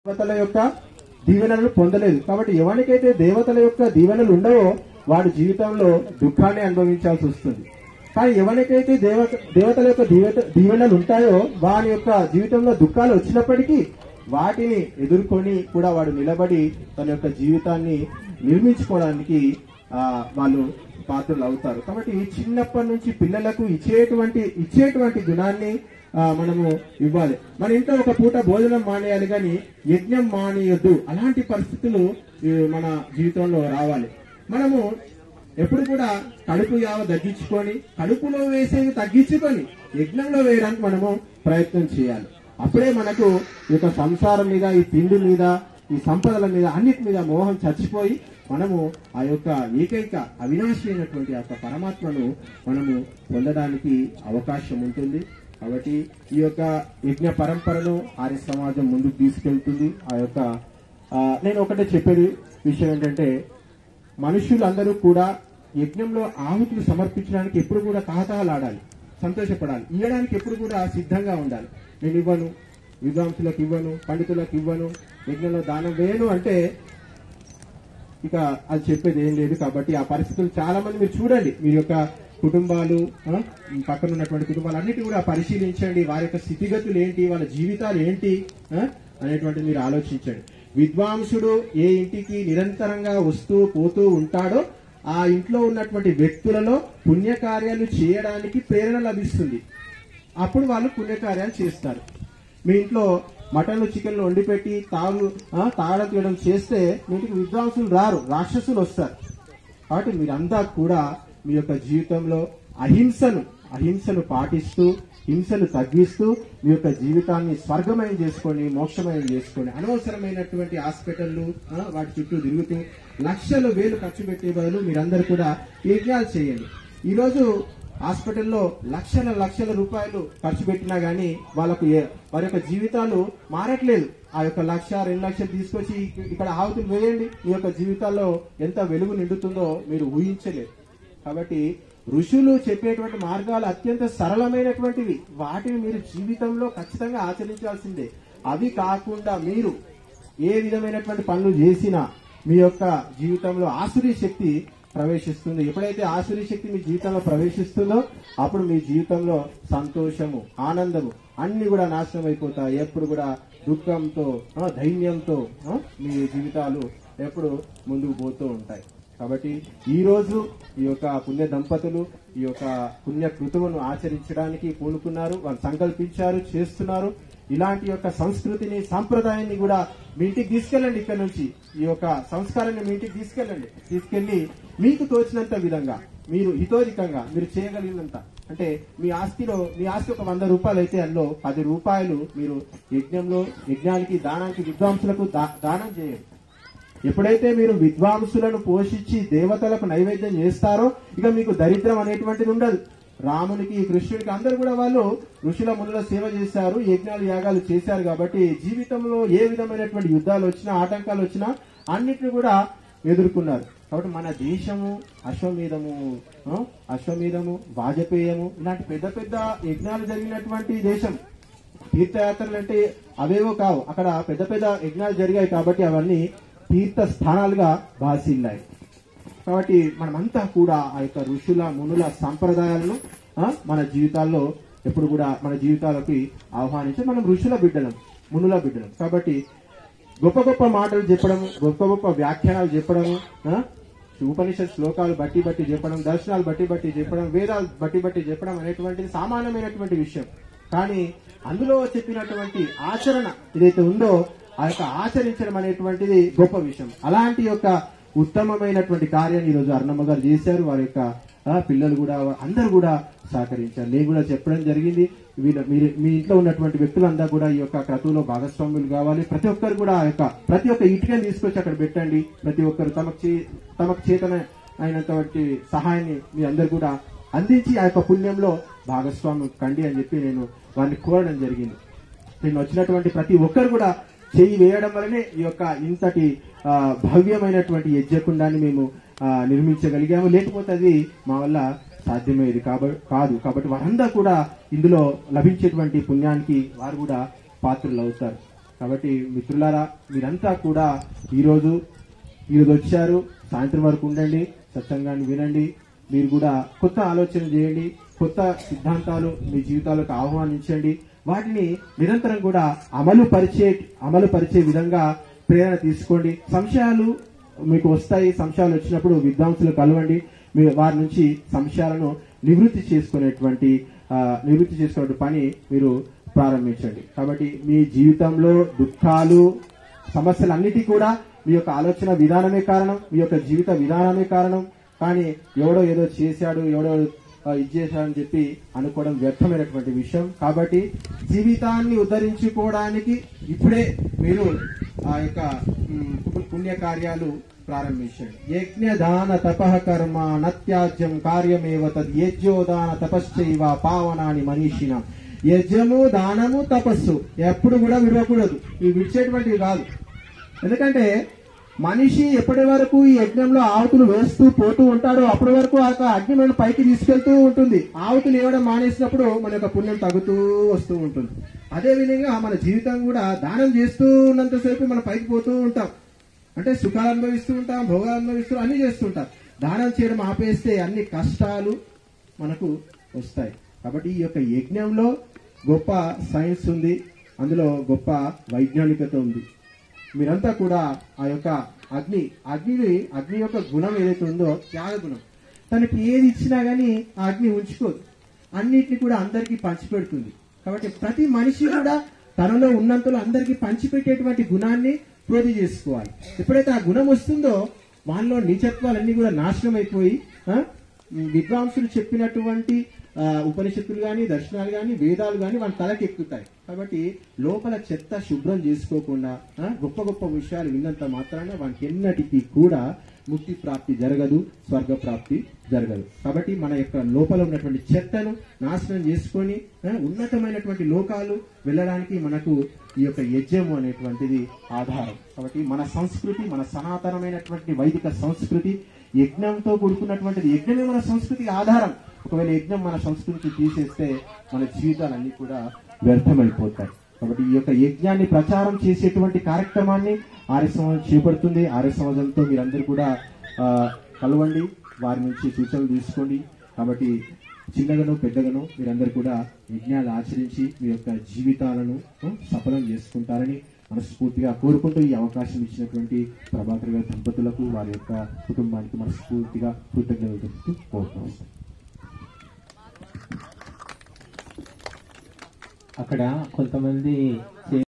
దేవతల యొక్క దీవెనలు పొందలేదు కాబట్టి ఎవరికైతే దేవతల యొక్క దీవెనలు ఉండవో వాడు జీవితంలో దుఃఖాన్ని అనుభవించాల్సి వస్తుంది కానీ ఎవరికైతే దేవత దేవతల యొక్క దీవెత దీవెనలు ఉంటాయో వాని యొక్క జీవితంలో దుఃఖాలు వచ్చినప్పటికీ వాటిని ఎదుర్కొని కూడా వాడు నిలబడి తన యొక్క జీవితాన్ని నిర్మించుకోవడానికి ఆ, వాళ్ళు పాత్రలు అవుతారు కాబట్టి చిన్నప్పటి నుంచి పిల్లలకు ఇచ్చేటువంటి ఇచ్చేటువంటి గుణాన్ని ఆ, మనము ఇవ్వాలి మన ఇంట్లో ఒక పూట భోజనం మానేయాలి కానీ యజ్ఞం మానేయొద్దు అలాంటి పరిస్థితులు ఈ, మన జీవితంలో రావాలి మనము ఎప్పుడు కూడా కడుపు యావ తగ్గించుకొని కడుపులో వేసేది తగ్గించుకొని యజ్ఞంలో వేయడానికి మనము ప్రయత్నం చేయాలి అప్పుడే మనకు ఈ యొక్క సంసారం మీద ఈ తిండి మీద ఈ సంపదల మీద అన్నిటి మీద మోహం చచ్చిపోయి మనము ఆ యొక్క ఏకైక అవినాశి అయినటువంటి ఆ యొక్క పరమాత్మను మనము పొందడానికి అవకాశం ఉంటుంది కాబట్టి ఈ యొక్క యజ్ఞ పరంపరను ఆర్య సమాజం ముందుకు తీసుకెళ్తుంది ఆ యొక్క ఆ, నేను ఒకటే చెప్పేది విషయం ఏంటంటే మనుషులందరూ కూడా యజ్ఞంలో ఆహుతులు సమర్పించడానికి ఎప్పుడు కూడా కాతాలాడాలి సంతోషపడాలి ఇవ్వడానికి ఎప్పుడు కూడా సిద్ధంగా ఉండాలి నేను ఇవ్వను విద్వాంసులకు ఇవ్వను పండితులకు ఇవ్వను యజ్ఞంలో దానం వేయను అంటే ఇక అది చెప్పేది ఏం లేదు కాబట్టి ఆ పరిస్థితులు చాలా మంది మీరు చూడండి మీ యొక్క కుటుంబాలు ఆ, ఈ పక్కన ఉన్నటువంటి కుటుంబాలు అన్నిటి కూడా పరిశీలించండి వారి యొక్క స్థితిగతులు ఏంటి వాళ్ళ జీవితాలు ఏంటి ఆ, అనేటువంటిది మీరు ఆలోచించండి విద్వాంసుడు ఏ ఇంటికి నిరంతరంగా వస్తూ పోతూ ఉంటాడో ఆ ఇంట్లో ఉన్నటువంటి వ్యక్తులలో పుణ్యకార్యాలు చేయడానికి ప్రేరణ లభిస్తుంది అప్పుడు వాళ్ళు పుణ్యకార్యాలు చేస్తారు మీ ఇంట్లో మటన్లు చికెన్లు వండి పెట్టి తాగు ఆ, తాగడం తీయడం చేస్తే మీ ఇంటికి విద్వాంసులు రారు రాక్షసులు వస్తారు కాబట్టి మీరంతా కూడా మీ యొక్క జీవితంలో అహింసను అహింసను పాటిస్తూ హింసను తగ్గిస్తూ మీ యొక్క జీవితాన్ని స్వర్గమయం చేసుకోండి మోక్షమయం చేసుకోండి అనవసరమైనటువంటి హాస్పిటల్లు ఆ, వాటి చుట్టూ తిరుగుతూ లక్షలు వేలు ఖర్చు పెట్టే బదులు మీరందరూ కూడా యజ్ఞాలు చేయండి ఈరోజు హాస్పిటల్లో లక్షల లక్షల రూపాయలు ఖర్చు పెట్టినా గానీ వాళ్ళకు ఏ- వారి యొక్క జీవితాలు మారట్లేదు ఆ యొక్క లక్ష రెండు లక్షలు తీసుకొచ్చి ఇక్కడ ఆవుతులు వేయండి మీ యొక్క జీవితాల్లో ఎంత వెలుగు నిండుతుందో మీరు ఊహించలేరు కాబట్టి ఋషులు చెప్పేటువంటి మార్గాలు అత్యంత సరళమైనటువంటివి వాటిని మీరు జీవితంలో ఖచ్చితంగా ఆచరించాల్సిందే అవి కాకుండా మీరు ఏ విధమైనటువంటి పనులు చేసినా మీ యొక్క జీవితంలో ఆసురీ శక్తి ప్రవేశిస్తుంది ఎప్పుడైతే ఆసురీ శక్తి మీ జీవితంలో ప్రవేశిస్తుందో అప్పుడు మీ జీవితంలో సంతోషము ఆనందము అన్ని కూడా నాశనం అయిపోతాయి ఎప్పుడు కూడా దుఃఖంతో ఆ, ధైర్యంతో ఆ, మీ జీవితాలు ఎప్పుడు ముందుకు పోతూ ఉంటాయి కాబట్టి ఈ రోజు ఈ యొక్క పుణ్య దంపతులు ఈ యొక్క పుణ్య కృతువును ఆచరించడానికి పూనుకున్నారు వాళ్ళు సంకల్పించారు చేస్తున్నారు ఇలాంటి యొక్క సంస్కృతిని సాంప్రదాయాన్ని కూడా మీ ఇంటికి తీసుకెళ్ళండి ఇక్కడ నుంచి ఈ యొక్క సంస్కారాన్ని మీ ఇంటికి తీసుకెళ్ళండి తీసుకెళ్లి మీకు తోచినంత విధంగా మీరు హితోధికంగా మీరు చేయగలిగినంత అంటే మీ ఆస్తిలో మీ ఆస్తి ఒక వంద రూపాయలు అయితే అందులో పది రూపాయలు మీరు యజ్ఞంలో యజ్ఞానికి దానానికి విద్వాంసులకు దా- దానం చేయండి ఎప్పుడైతే మీరు విద్వాంసులను పోషించి దేవతలకు నైవేద్యం చేస్తారో ఇక మీకు దరిద్రం అనేటువంటిది ఉండదు రామునికి కృష్ణుడికి అందరు కూడా వాళ్ళు ఋషుల మునుల సేవ చేశారు యజ్ఞాలు యాగాలు చేశారు కాబట్టి జీవితంలో ఏ విధమైనటువంటి యుద్ధాలు వచ్చినా ఆటంకాలు వచ్చినా అన్నిటిని కూడా ఎదుర్కొన్నారు కాబట్టి మన దేశము అశ్వమేధము ఆ, అశ్వమేధము వాజపేయము ఇలాంటి పెద్ద పెద్ద యజ్ఞాలు జరిగినటువంటి దేశం తీర్థయాత్రలు అంటే అవేవో కావు అక్కడ పెద్ద పెద్ద యజ్ఞాలు జరిగాయి కాబట్టి అవన్నీ తీర్థ స్థానాలుగా భాసిల్లాయి కాబట్టి మనమంతా కూడా ఆ యొక్క ఋషుల మునుల సంప్రదాయాలను ఆ, మన జీవితాల్లో ఎప్పుడు కూడా మన జీవితాలకి ఆహ్వానించి మనం ఋషుల బిడ్డలం మునుల బిడ్డలం కాబట్టి గొప్ప గొప్ప మాటలు చెప్పడం గొప్ప గొప్ప వ్యాఖ్యానాలు చెప్పడము ఆ, ఉపనిషత్ శ్లోకాలు బట్టి బట్టి చెప్పడం దర్శనాలు బట్టి బట్టి చెప్పడం వేదాలు బట్టి బట్టి చెప్పడం అనేటువంటిది సామాన్యమైనటువంటి విషయం కానీ అందులో చెప్పినటువంటి ఆచరణ ఏదైతే ఉందో ఆ యొక్క ఆచరించడం అనేటువంటిది గొప్ప విషయం అలాంటి యొక్క ఉత్తమమైనటువంటి కార్యాన్ని ఈరోజు అర్ణమ్మ గారు చేశారు వారి యొక్క ఆ, పిల్లలు కూడా అందరూ కూడా సహకరించారు నేను కూడా చెప్పడం జరిగింది వీళ్ళ మీరు మీ ఇంట్లో ఉన్నటువంటి వ్యక్తులంతా కూడా ఈ యొక్క క్రతువులో భాగస్వాములు కావాలి ప్రతి ఒక్కరు కూడా ఆ యొక్క ప్రతి ఒక్క ఇటుకని తీసుకొచ్చి అక్కడ పెట్టండి ప్రతి ఒక్కరు తమకు చే- తమకు చేతన అయినటువంటి సహాయాన్ని మీ అందరు కూడా అందించి ఆ యొక్క పుణ్యంలో భాగస్వామ్యం కండి అని చెప్పి నేను వారిని కోరడం జరిగింది నేను వచ్చినటువంటి ప్రతి ఒక్కరు కూడా చేయి వేయడం వల్లనే ఈ యొక్క ఇంతటి ఆ, భవ్యమైనటువంటి యజ్ఞకుండాన్ని మేము ఆ, నిర్మించగలిగాము లేకపోతే అది మా వల్ల సాధ్యమయ్యేది కాబట్టి కాదు కాబట్టి వారందరూ కూడా ఇందులో లభించేటువంటి పుణ్యానికి వారు కూడా పాత్రలు అవుతారు కాబట్టి మిత్రులారా మీరంతా కూడా ఈరోజు ఈరోజు వచ్చారు సాయంత్రం వరకు ఉండండి సత్సంగాన్ని వినండి మీరు కూడా కొత్త ఆలోచన చేయండి కొత్త సిద్ధాంతాలు మీ జీవితాలకు ఆహ్వానించండి వాటిని నిరంతరం కూడా అమలు పరిచే అమలు పరిచే విధంగా ప్రేరణ తీసుకోండి సంశయాలు మీకు వస్తాయి సంశయాలు వచ్చినప్పుడు విద్వాంసులు కలవండి మీ వారి నుంచి సంశయాలను నివృత్తి చేసుకునేటువంటి ఆ, నివృత్తి చేసుకునే పని మీరు ప్రారంభించండి కాబట్టి మీ జీవితంలో దుఃఖాలు సమస్యలన్నిటి కూడా మీ యొక్క ఆలోచన విధానమే కారణం మీ యొక్క జీవిత విధానమే కారణం కానీ ఎవడో ఏదో చేశాడు ఎవడో ఆ, ఇది చేశాడని చెప్పి అనుకోవడం వ్యర్థమైనటువంటి విషయం కాబట్టి జీవితాన్ని ఉద్ధరించుకోవడానికి ఇప్పుడే మీరు ఆ యొక్క మ్, పుణ్య కార్యాలు ప్రారంభించండి యజ్ఞ దాన తపః కర్మ నత్యాజ్యం కార్యమేవ తద్ యజ్ఞో దాన తపశ్చైవ పావనాని మనీషిన యజ్ఞము దానము తపస్సు ఎప్పుడు కూడా విడవకూడదు ఇవి విడిచేటువంటివి కాదు ఎందుకంటే మనిషి ఎప్పటి వరకు ఈ యజ్ఞంలో ఆవుతులు వేస్తూ పోతూ ఉంటాడో అప్పటి వరకు ఆ యొక్క అగ్ని మనం పైకి తీసుకెళ్తూ ఉంటుంది ఆవుతులు ఇవ్వడం మానేసినప్పుడు మన యొక్క పుణ్యం తగ్గుతూ వస్తూ ఉంటుంది అదే విధంగా మన జీవితం కూడా దానం చేస్తూ ఉన్నంతసేపు మనం పైకి పోతూ ఉంటాం అంటే సుఖాలు అనుభవిస్తూ ఉంటాం భోగాలు అనుభవిస్తూ అన్ని చేస్తుంటాం దానం చేయడం ఆపేస్తే అన్ని కష్టాలు మనకు వస్తాయి కాబట్టి ఈ యొక్క యజ్ఞంలో గొప్ప సైన్స్ ఉంది అందులో గొప్ప వైజ్ఞానికత ఉంది మీరంతా కూడా ఆ యొక్క అగ్ని అగ్నిని అగ్ని యొక్క గుణం ఏదైతే ఉందో త్యాగ గుణం తనకి ఏది ఇచ్చినా గానీ ఆ అగ్ని ఉంచుకోదు అన్నిటిని కూడా అందరికీ పంచిపెడుతుంది కాబట్టి ప్రతి మనిషి కూడా తనలో ఉన్నంతలో అందరికీ పంచిపెట్టేటువంటి గుణాన్ని ప్రోధి చేసుకోవాలి ఎప్పుడైతే ఆ గుణం వస్తుందో వాళ్ళలో నీచత్వాలన్నీ కూడా నాశనం అయిపోయి ఆ, విద్వాంసులు చెప్పినటువంటి ఆ, ఉపనిషత్తులు గాని దర్శనాలు గాని వేదాలు గాని వాళ్ళ తలకి ఎక్కుతాయి కాబట్టి లోపల చెత్త శుభ్రం చేసుకోకుండా ఆ, గొప్ప గొప్ప విషయాలు విన్నంత మాత్రాన వానికి ఎన్నటికీ కూడా ముక్తి ప్రాప్తి జరగదు స్వర్గ ప్రాప్తి జరగదు కాబట్టి మన యొక్క లోపల ఉన్నటువంటి చెత్తను నాశనం చేసుకొని ఆ, ఉన్నతమైనటువంటి లోకాలు వెళ్ళడానికి మనకు ఈ యొక్క యజ్ఞము అనేటువంటిది ఆధారం కాబట్టి మన సంస్కృతి మన సనాతనమైనటువంటి వైదిక సంస్కృతి యజ్ఞంతో కూడుకున్నటువంటిది యజ్ఞమే మన సంస్కృతికి ఆధారం ఒకవేళ యజ్ఞం మన సంస్కృతి తీసేస్తే మన జీవితాలన్నీ కూడా వ్యర్థమైపోతాయి కాబట్టి ఈ యొక్క యజ్ఞాన్ని ప్రచారం చేసేటువంటి కార్యక్రమాన్ని ఆర్య సమాజం చేపడుతుంది ఆర్య సమాజంతో మీరందరూ కూడా ఆ, కలవండి వారి నుంచి సూచనలు తీసుకోండి కాబట్టి చిన్నగాను పెద్దగాను మీరందరూ కూడా యజ్ఞాలు ఆచరించి మీ యొక్క జీవితాలను ఆ, సఫలం చేసుకుంటారని మనస్ఫూర్తిగా కోరుకుంటూ ఈ అవకాశం ఇచ్చినటువంటి ప్రభాకర్ గారి దంపతులకు వారి యొక్క కుటుంబానికి మనస్ఫూర్తిగా కృతజ్ఞతలు తెలుపుతూ కోరుతున్నాం అక్కడ కొంతమంది